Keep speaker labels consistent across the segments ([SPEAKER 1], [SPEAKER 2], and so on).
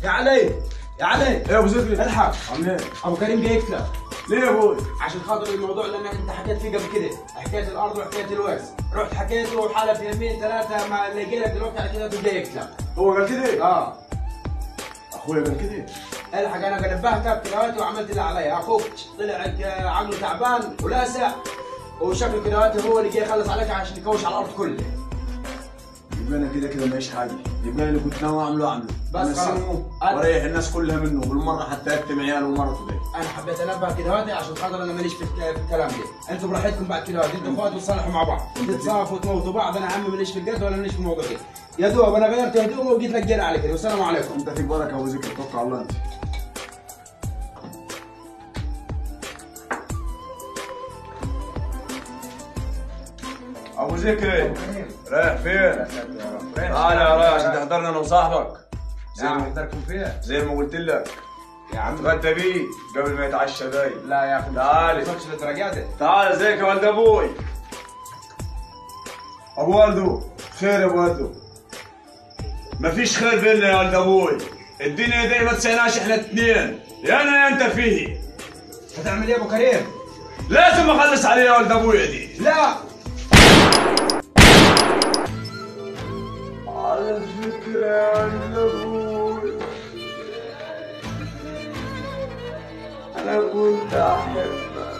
[SPEAKER 1] يا علي يا علي
[SPEAKER 2] ايه يا ابو ذكري
[SPEAKER 1] الحق
[SPEAKER 2] عامل ايه؟
[SPEAKER 1] ابو كريم جاي يقتلك
[SPEAKER 2] ليه يا ابوي؟
[SPEAKER 1] عشان خاطر الموضوع اللي انا انت حكيت فيه قبل كده حكايه الارض وحكايه الورث رحت حكيت له حلف يمين ثلاثه ما اللي جاي لك دلوقتي على كده جاي يقتلك
[SPEAKER 2] هو قال كده؟
[SPEAKER 1] اه
[SPEAKER 2] اخويا قال كده؟
[SPEAKER 1] الحق انا نبهتك كدهوتي وعملت اللي علي اخوك طلع آه، عقله تعبان ولاسع وشكله كدهوتي هو اللي جاي يخلص عليك عشان يكوش على الارض كلها
[SPEAKER 2] يبقى انا كده كده ماليش حاجه يبقى انا اللي كنت ناوي اعمله اعمله
[SPEAKER 1] بس
[SPEAKER 2] بس
[SPEAKER 1] خلاص. أنا-
[SPEAKER 2] وريح الناس كلها منه بالمره حتى اكتم عياله ومرته دي
[SPEAKER 1] انا حبيت انبه كدهوتي عشان خاطر انا ماليش في الك- في الكلام ده انتوا براحتكم بعد كدهوتي انتوا اخوات وتصالحوا مع بعض تتصافوا وتموتوا بعض انا عمي ماليش في القتل ولا ماليش في الموضوع ده يا دوب انا غيرت هدومي وجيت لك جري على كده والسلام عليكم
[SPEAKER 2] انت فيك بركه يا ابو ذكري توكل على الله انت ابو ذكري رايح فين؟ تعال يا رايح عشان تحضرنا انا وصاحبك زي ما
[SPEAKER 1] حضرتكم فيها
[SPEAKER 2] زي ما قلت لك
[SPEAKER 1] يا عم
[SPEAKER 2] اتغدى بيه قبل ما يتعشى باين
[SPEAKER 1] لا يا اخي
[SPEAKER 2] تعالي.
[SPEAKER 1] ما توصلش للدرجات دي
[SPEAKER 2] تعال ازيك يا ولد ابوي ابو والدو خير يا ابو والدو مفيش خير بينا يا ولد ابوي الدنيا دي ما تسيناش احنا اتنين يا انا يا انت فيه
[SPEAKER 1] هتعمل ايه يا ابو كريم؟
[SPEAKER 2] لازم اخلص عليه يا ولد ابوي دي
[SPEAKER 1] لا
[SPEAKER 2] على فكرة يا ولد ابوي انا كنت احبك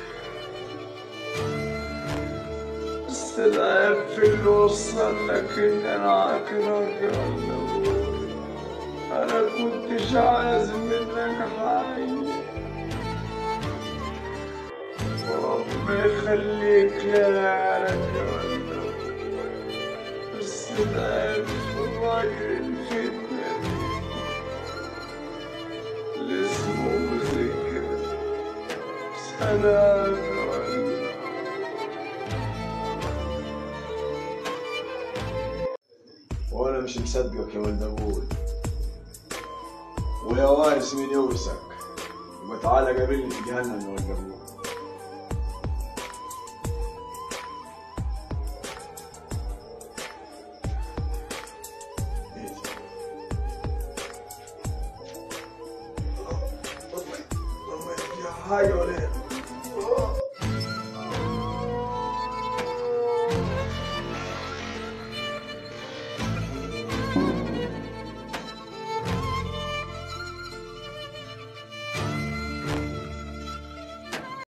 [SPEAKER 2] بس العيب في اللي وصل لك ان انا اكرهك يا ولد ابوي انا كنتش عايز منك حاجة وربنا يخليك لك يا ولد ابوي بس العيب في الراجل الفتنة اللي اسمه ذكر سلام يا ولد وانا مش مصدقك يا ولد ابوي ويا وارث مين يورثك يبقى تعالى قابلني في جهنم يا ولد ابوي حاجة ولا